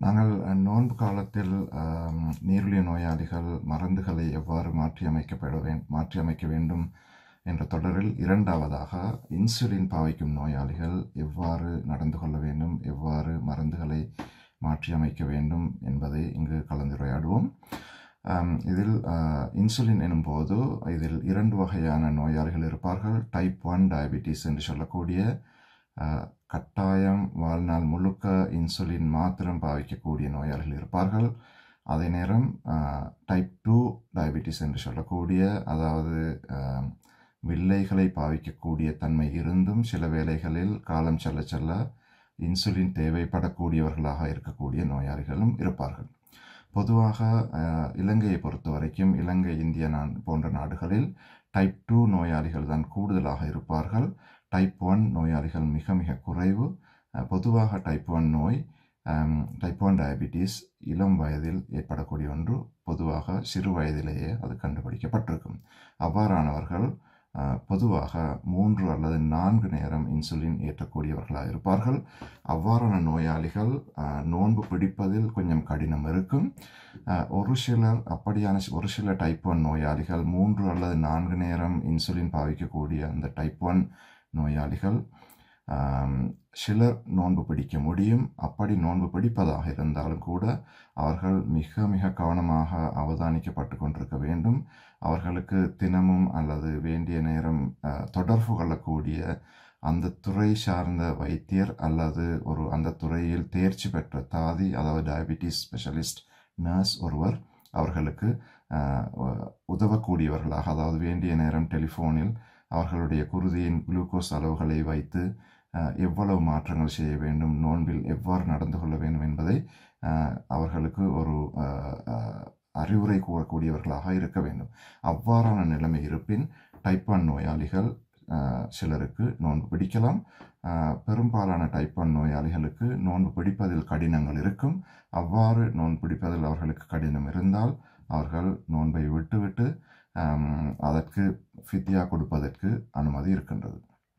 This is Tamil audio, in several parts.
நாங்கள் அஹ், நோன்பு காலத்தில் ஆம், நீரிழிவு நோயாளிகள் மருந்துகளை எவ்வாறு மாற்றியமைக்கப்பட வே மாற்றியமைக்க வேண்டும் என்ற தொடரில் இரண்டாவதாக இன்சுலின் பாவிக்கும் நோயாளிகள் எவ்வாறு நடந்து கொள்ள வேண்டும் எவ்வாறு மருந்துகளை மாற்றியமைக்க வேண்டும் என்பதை இங்கு கலந்துரையாடுவோம் ஆம், இதில் அஹ், இன்சுலின் எனும்போது இதில் இரண்டு வகையான நோயாளிகள் இருப்பார்கள் டைப் ஒன் டயபிட்டிஸ் என்று சொல்லக்கூடிய அஹ், கட்டாயம் வாழ்நாள் முழுக்க இன்சுலின் மாத்திரம் பாவிக்கக்கூடிய நோயாளிகள் இருப்பார்கள் அதே நேரம் டைப் டூ டயபிட்டிஸ் என்று சொல்லக்கூடிய அதாவது அஹ், வில்லைகளை பாவிக்கக்கூடிய தன்மை இருந்தும் சில வேளைகளில் காலம் செல்ல செல்ல இன்சுலின் தேவைப்படக்கூடியவர்களாக இருக்கக்கூடிய நோயாளிகளும் இருப்பார்கள் பொதுவாக அஹ், இலங்கையை பொறுத்த வரைக்கும் இலங்கை இந்திய நான் போன்ற நாடுகளில் டைப் டூ நோயாளிகள் தான் கூடுதலாக இருப்பார்கள் டைப் ஒன் நோயாளிகள் மிக மிக குறைவு அஹ், பொதுவாக டைப் ஒன் நோய் டைப் ஒன் டயபிட்டிஸ் இளம் வயதில் ஏற்படக்கூடிய ஒன்று பொதுவாக சிறு வயதிலேயே அது கண்டுபிடிக்கப்பட்டிருக்கும் அவ்வாறானவர்கள் அஹ், பொதுவாக மூன்று அல்லது நான்கு நேரம் இன்சுலின் ஏற்றக்கூடியவர்களாக இருப்பார்கள் அவ்வாறான நோயாளிகள் அஹ், நோன்பு பிடிப்பதில் கொஞ்சம் கடினம் இருக்கும் அஹ், ஒரு சிலர் அப்படியான சி- ஒரு சில டைப் ஒன் நோயாளிகள் மூன்று அல்லது நான்கு நேரம் இன்சுலின் பாவிக்கக்கூடிய அந்த டைப் ஒன் நோயாளிகள் ஆம், சிலர் நோன்பு பிடிக்க முடியும் அப்படி நோன்பு பிடிப்பதாக இருந்தாலும் கூட அவர்கள் மிக மிக கவனமாக அவதானிக்கப்பட்டு கொண்டிருக்க வேண்டும் அவர்களுக்கு தினமும் அல்லது வேண்டிய நேரம் அஹ், தொடர்பு கொள்ளக்கூடிய அந்த துறை சார்ந்த வைத்தியர் அல்லது ஒரு அந்த துறையில் தேர்ச்சி பெற்ற தாதி அதாவது டயபிட்டிஸ் ஸ்பெஷலிஸ்ட் நர்ஸ் ஒருவர் அவர்களுக்கு அஹ், உ- உதவக்கூடியவர்களாக அதாவது வேண்டிய நேரம் டெலிஃபோனில் அவர்களுடைய குருதியின் குளுக்கோஸ் அளவுகளை வைத்து அஹ், எவ்வளவு மாற்றங்கள் செய்ய வேண்டும் நோன்பில் எவ்வாறு நடந்து கொள்ள வேண்டும் என்பதை அஹ், அவர்களுக்கு ஒரு அஹ், அஹ், அறிவுரை கூறக்கூடியவர்களாக இருக்க வேண்டும் அவ்வாறான நிலைமை இருப்பின் டைப் ஒன் நோயாளிகள் அஹ், சிலருக்கு நோன்பு பிடிக்கலாம் அஹ், பெரும்பாலான டைப் ஒன் நோயாளிகளுக்கு நோன்பு பிடிப்பதில் கடினங்கள் இருக்கும் அவ்வாறு நோன்பு பிடிப்பதில் அவர்களுக்கு கடினம் இருந்தால் அவர்கள் நோன்பை விட்டுவிட்டு அம், அதற்கு ஃபித்யா கொடுப்பதற்கு அனுமதி இருக்கின்றது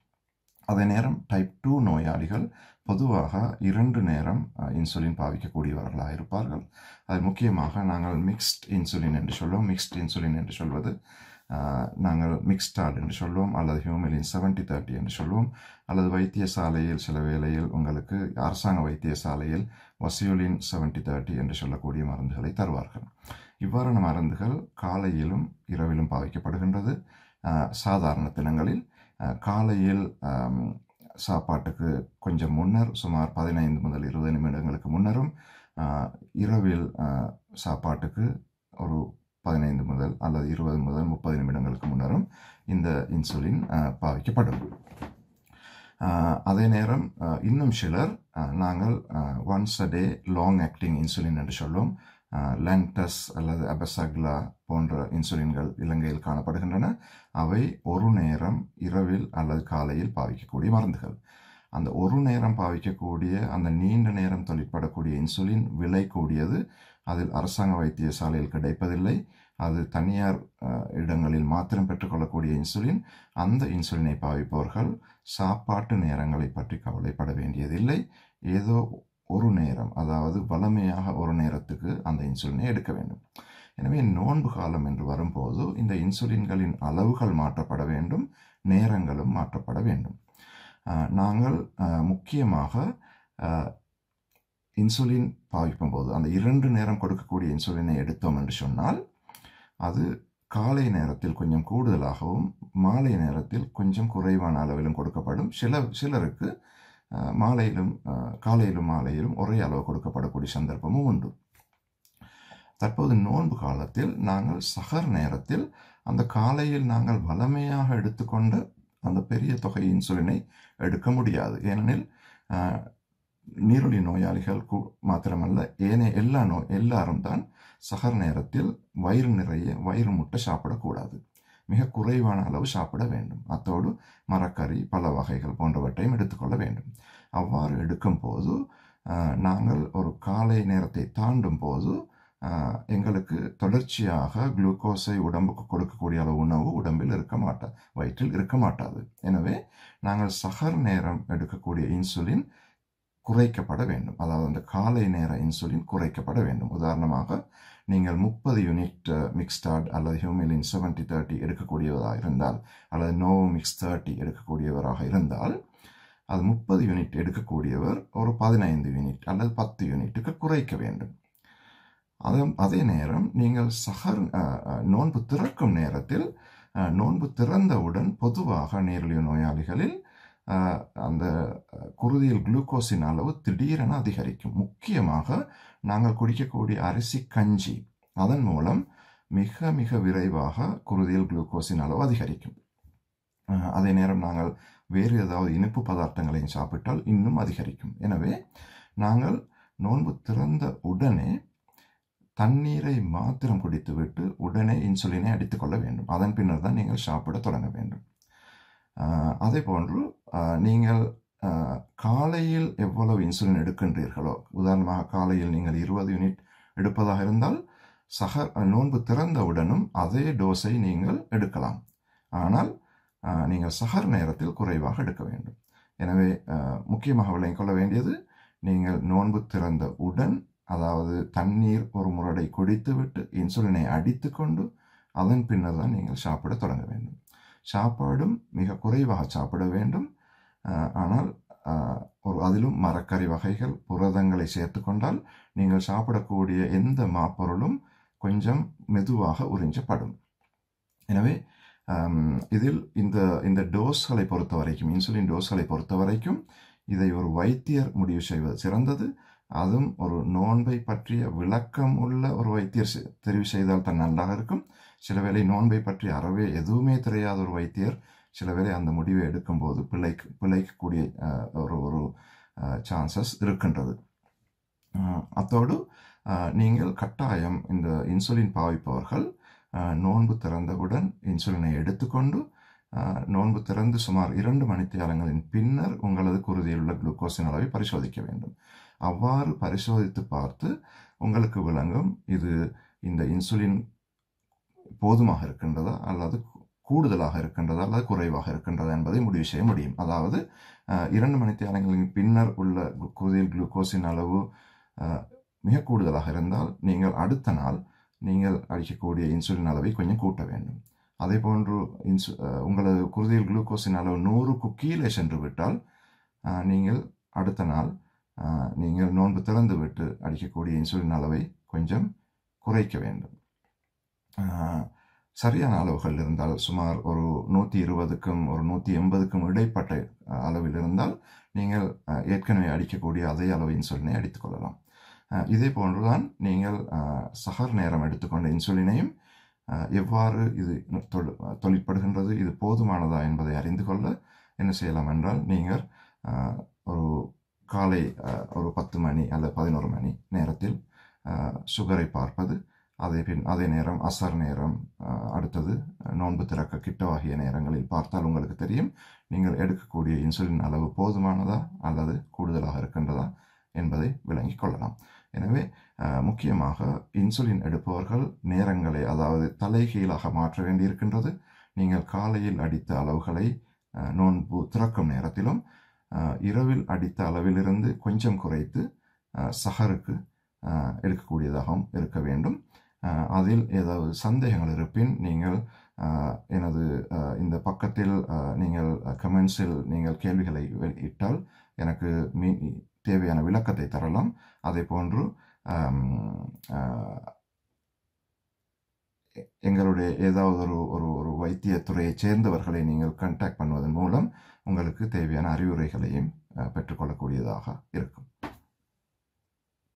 அதே நேரம் டைப் டூ நோயாளிகள் பொதுவாக இரண்டு நேரம் அஹ், இன்சுலின் பாவிக்கக்கூடியவர்களாக இருப்பார்கள் அது முக்கியமாக நாங்கள் மிக்ஸ்ட் இன்சுலின் என்று சொல்லுவோம் மிக்ஸ்ட் இன்சுலின் என்று சொல்வது அஹ், நாங்கள் மிக்ஸ்டால் என்று சொல்லுவோம் அல்லது ஹியூமிலின் செவன்டி தேர்ட்டி என்று சொல்லுவோம் அல்லது வைத்தியசாலையில் சில வேளையில் உங்களுக்கு அரசாங்க வைத்தியசாலையில் வசியோலின் செவன்டி தேர்ட்டி என்று சொல்லக்கூடிய மருந்துகளை தருவார்கள் இவ்வாறான மருந்துகள் காலையிலும் இரவிலும் பாவிக்கப்படுகின்றது அஹ், சாதாரண தினங்களில் அஹ், காலையில் ஆம், சாப்பாட்டுக்கு கொஞ்சம் முன்னர் சுமார் பதினைந்து முதல் இருபது நிமிடங்களுக்கு முன்னரும் அஹ், இரவில் அஹ், சாப்பாட்டுக்கு ஒரு பதினைந்து முதல் அல்லது இருபது முதல் முப்பது நிமிடங்களுக்கு முன்னரும் இந்த இன்சுலின் அஹ், பாவிக்கப்படும் அஹ், அதே நேரம் அஹ், இன்னும் சிலர் அஹ், நாங்கள் once a day long acting insulin என்று சொல்லுவோம் லென்டஸ் அல்லது அபசக்லா போன்ற இன்சுலின்கள் இலங்கையில் காணப்படுகின்றன அவை ஒரு நேரம் இரவில் அல்லது காலையில் பாவிக்கக்கூடிய மருந்துகள் அந்த ஒரு நேரம் பாவிக்கக்கூடிய அந்த நீண்ட நேரம் தொழிற்படக்கூடிய இன்சுலின் விலை கூடியது அதில் அரசாங்க வைத்தியசாலையில் கிடைப்பதில்லை அது தனியார் அஹ், இடங்களில் மாத்திரம் பெற்றுக்கொள்ளக்கூடிய இன்சுலின் அந்த இன்சுலினை பாவிப்பவர்கள் சாப்பாட்டு நேரங்களை பற்றி கவலைப்பட வேண்டியதில்லை ஏதோ ஒரு நேரம் அதாவது வளமையாக ஒரு நேரத்துக்கு அந்த இன்சுலினை எடுக்க வேண்டும் எனவே நோன்பு காலம் என்று வரும்போது இந்த இன்சுலின்களின் அளவுகள் மாற்றப்பட வேண்டும் நேரங்களும் மாற்றப்பட வேண்டும் அஹ், நாங்கள் அஹ், முக்கியமாக அஹ், இன்சுலின் பாவிக்கும் போது அந்த இரண்டு நேரம் கொடுக்கக்கூடிய இன்சுலினை எடுத்தோம் என்று சொன்னால் அது காலை நேரத்தில் கொஞ்சம் கூடுதலாகவும் மாலை நேரத்தில் கொஞ்சம் குறைவான அளவிலும் கொடுக்கப்படும் சில சிலருக்கு அஹ், மாலையிலும் அஹ், காலையிலும் மாலையிலும் ஒரே அளவு கொடுக்கப்படக்கூடிய சந்தர்ப்பமும் உண்டு தற்போது நோன்பு காலத்தில் நாங்கள் சகர் நேரத்தில் அந்த காலையில் நாங்கள் வளமையாக எடுத்துக்கொண்ட அந்த பெரிய தொகை இன்சுலினை எடுக்க முடியாது ஏனெனில் அஹ், நீருழி நோயாளிகள் கு- மாத்திரமல்ல ஏனைய எல்லா நோ எல்லாரும் தான் சகர் நேரத்தில் வயிறு நிறைய வயிறு முட்டை சாப்பிடக்கூடாது மிக குறைவான அளவு சாப்பிட வேண்டும் அத்தோடு மரக்கறி பல வகைகள் போன்றவற்றையும் எடுத்துக்கொள்ள வேண்டும் அவ்வாறு எடுக்கும் போது அஹ், நாங்கள் ஒரு காலை நேரத்தை தாண்டும் போது அஹ், எங்களுக்கு தொடர்ச்சியாக குளுக்கோஸை உடம்புக்கு கொடுக்கக்கூடிய அளவு உணவு உடம்பில் இருக்க மாட்டா வயிற்றில் இருக்க மாட்டாது எனவே நாங்கள் சகர் நேரம் எடுக்கக்கூடிய இன்சுலின் குறைக்கப்பட வேண்டும் அதாவது அந்த காலை நேர இன்சுலின் குறைக்கப்பட வேண்டும் உதாரணமாக நீங்கள் முப்பது யூனிட் மிக்ஸ்டாட் அல்லது ஹியூமிலின் செவன்டி தேர்ட்டி எடுக்கக்கூடியவராக இருந்தால் அல்லது நோ மிக்ஸ் தேர்ட்டி எடுக்கக்கூடியவராக இருந்தால் அது முப்பது யூனிட் எடுக்கக்கூடியவர் ஒரு பதினைந்து யூனிட் அல்லது பத்து யூனிட்டுக்கு குறைக்க வேண்டும் அது அதே நேரம் நீங்கள் சகர் அஹ், அஹ், நோன்பு திறக்கும் நேரத்தில் அஹ், நோன்பு திறந்தவுடன் பொதுவாக நீரிழிவு நோயாளிகளில் அஹ், அந்த அஹ், குருதியில் குளுக்கோஸின் அளவு திடீரென அதிகரிக்கும் முக்கியமாக நாங்கள் குடிக்கக்கூடிய அரிசி கஞ்சி அதன் மூலம் மிக மிக விரைவாக குருதியில் குளுக்கோஸின் அளவு அதிகரிக்கும் அஹ், அதே நேரம் நாங்கள் வேறு ஏதாவது இனிப்பு பதார்த்தங்களையும் சாப்பிட்டால் இன்னும் அதிகரிக்கும் எனவே நாங்கள் நோன்பு திறந்த உடனே தண்ணீரை மாத்திரம் குடித்துவிட்டு உடனே இன்சுலினை அடித்துக்கொள்ள வேண்டும் அதன் பின்னர் தான் நீங்கள் சாப்பிட தொடங்க வேண்டும் ஆஹ் அதே போன்று ஆஹ் நீங்கள் ஆஹ் காலையில் எவ்வளவு இன்சுலின் எடுக்கின்றீர்களோ உதாரணமாக காலையில் நீங்கள் இருபது யூனிட் எடுப்பதாக இருந்தால் சக நோன்பு திறந்தவுடனும் அதே டோஸை நீங்கள் எடுக்கலாம் ஆனால் ஆஹ் நீங்கள் சகர் நேரத்தில் குறைவாக எடுக்க வேண்டும் எனவே ஆஹ் முக்கியமாக விளங்கிக் கொள்ள வேண்டியது நீங்கள் நோன்பு திறந்த உடன் அதாவது தண்ணீர் ஒரு முரடை குடித்துவிட்டு இன்சுலினை அடித்துக்கொண்டு அதன் பின்னர் தான் நீங்கள் சாப்பிட தொடங்க வேண்டும் சாப்பாடும் மிக குறைவாக சாப்பிட வேண்டும் ஆஹ் ஆனால் ஆஹ் ஒரு அதிலும் மரக்கறி வகைகள் புரதங்களை சேர்த்து கொண்டால் நீங்கள் சாப்பிடக்கூடிய எந்த மாப்பொருளும் கொஞ்சம் மெதுவாக உறிஞ்சப்படும் எனவே ஆம், இதில் இந்த இந்த டோஸ்களை பொறுத்த வரைக்கும் இன்சுலின் டோஸ்களை பொறுத்த வரைக்கும் இதை ஒரு வைத்தியர் முடிவு செய்வது சிறந்தது அதுவும் ஒரு நோன்பை பற்றிய விளக்கம் உள்ள ஒரு வைத்தியர் செ- தெரிவு செய்தால் தான் நல்லாக இருக்கும் சில வேளை நோன்பை பற்றி அறவே எதுவுமே தெரியாத ஒரு வைத்தியர் சில வேளை அந்த முடிவை எடுக்கும்போது பிழைக்கு பிழைக்கக்கூடிய அஹ், ஒரு ஒரு சான்சஸ் இருக்கின்றது அஹ், அத்தோடு அஹ், நீங்கள் கட்டாயம் இந்த இன்சுலின் பாவிப்பவர்கள் அஹ், நோன்பு திறந்தவுடன் இன்சுலினை எடுத்துக்கொண்டு அஹ், நோன்பு திறந்து சுமார் இரண்டு மணித்தியாலங்களின் பின்னர் உங்களது குருதியில் உள்ள குளுக்கோஸின் அளவை பரிசோதிக்க வேண்டும் அவ்வாறு பரிசோதித்து பார்த்து உங்களுக்கு விளங்கும் இது இந்த இன்சுலின் போதுமாக இருக்கின்றதா அல்லது கூடுதலாக இருக்கின்றதா அல்லது குறைவாக இருக்கின்றதா என்பதை முடிவு செய்ய முடியும் அதாவது அஹ், இரண்டு மணித்தியாலங்களின் பின்னர் உள்ள கு- குருதியில் குளுக்கோஸின் அளவு அஹ், மிக கூடுதலாக இருந்தால் நீங்கள் அடுத்த நாள் நீங்கள் அளிக்கக்கூடிய இன்சுலின் அளவை கொஞ்சம் கூட்ட வேண்டும் அதே போன்று இன்சு அஹ், உங்களது குருதியில் குளுக்கோஸின் அளவு நூறுக்கு கீழே சென்று விட்டால் அஹ், நீங்கள் அடுத்த நாள் அஹ், நீங்கள் நோன்பு திறந்து விட்டு அடிக்கக்கூடிய இன்சுலின் அளவை கொஞ்சம் குறைக்க வேண்டும் அஹ், சரியான அளவுகள் இருந்தால் சுமார் ஒரு நூற்றி இருபதுக்கும் ஒரு நூற்றி எண்பதுக்கும் இடைப்பட்ட அஹ், அளவில் இருந்தால் நீங்கள் அஹ், ஏற்கனவே அடிக்கக்கூடிய அதே அளவு இன்சுலினை அடித்துக்கொள்ளலாம் அஹ், இதே போன்றுதான் நீங்கள் அஹ், சஹர் நேரம் எடுத்துக்கொண்ட இன்சுலினையும் அஹ், எவ்வாறு இது தொழு- தொழிற்படுகின்றது இது போதுமானதா என்பதை அறிந்து கொள்ள என்ன செய்யலாம் என்றால் நீங்கள் அஹ், ஒரு காலை அஹ், ஒரு பத்து மணி அல்லது பதினோரு மணி நேரத்தில் அஹ், சுகரை பார்ப்பது அதே பின் அதே நேரம் அசர் நேரம் அஹ், அடுத்தது நோன்பு திறக்க கிட்டவாகிய நேரங்களில் பார்த்தால் உங்களுக்கு தெரியும் நீங்கள் எடுக்கக்கூடிய இன்சுலின் அளவு போதுமானதா அல்லது கூடுதலாக இருக்கின்றதா என்பதை விளங்கிக் கொள்ளலாம் எனவே அஹ், முக்கியமாக இன்சுலின் எடுப்பவர்கள் நேரங்களை அதாவது தலைகீழாக மாற்ற வேண்டியிருக்கின்றது நீங்கள் காலையில் அடித்த அளவுகளை அஹ், நோன்பு திறக்கும் நேரத்திலும் அஹ், இரவில் அடித்த அளவிலிருந்து கொஞ்சம் குறைத்து அஹ், சஹருக்கு அஹ், எடுக்கக்கூடியதாகவும் இருக்க வேண்டும் அஹ், அதில் ஏதாவது சந்தேகங்கள் இருப்பின் நீங்கள் அஹ், எனது அஹ், இந்த பக்கத்தில் அஹ், நீங்கள் கமெண்ட்ஸில் நீங்கள் கேள்விகளை வெ- இட்டால் எனக்கு மீ தேவையான விளக்கத்தை தரலாம் அதே போன்று ஆம், அஹ், எ- எங்களுடைய ஏதாவது ஒரு ஒரு ஒரு வைத்தியத்துறையைச் சேர்ந்தவர்களை நீங்கள் கான்டாக்ட் பண்ணுவதன் மூலம் உங்களுக்கு தேவையான அறிவுரைகளையும் அஹ், பெற்றுக்கொள்ளக்கூடியதாக இருக்கும்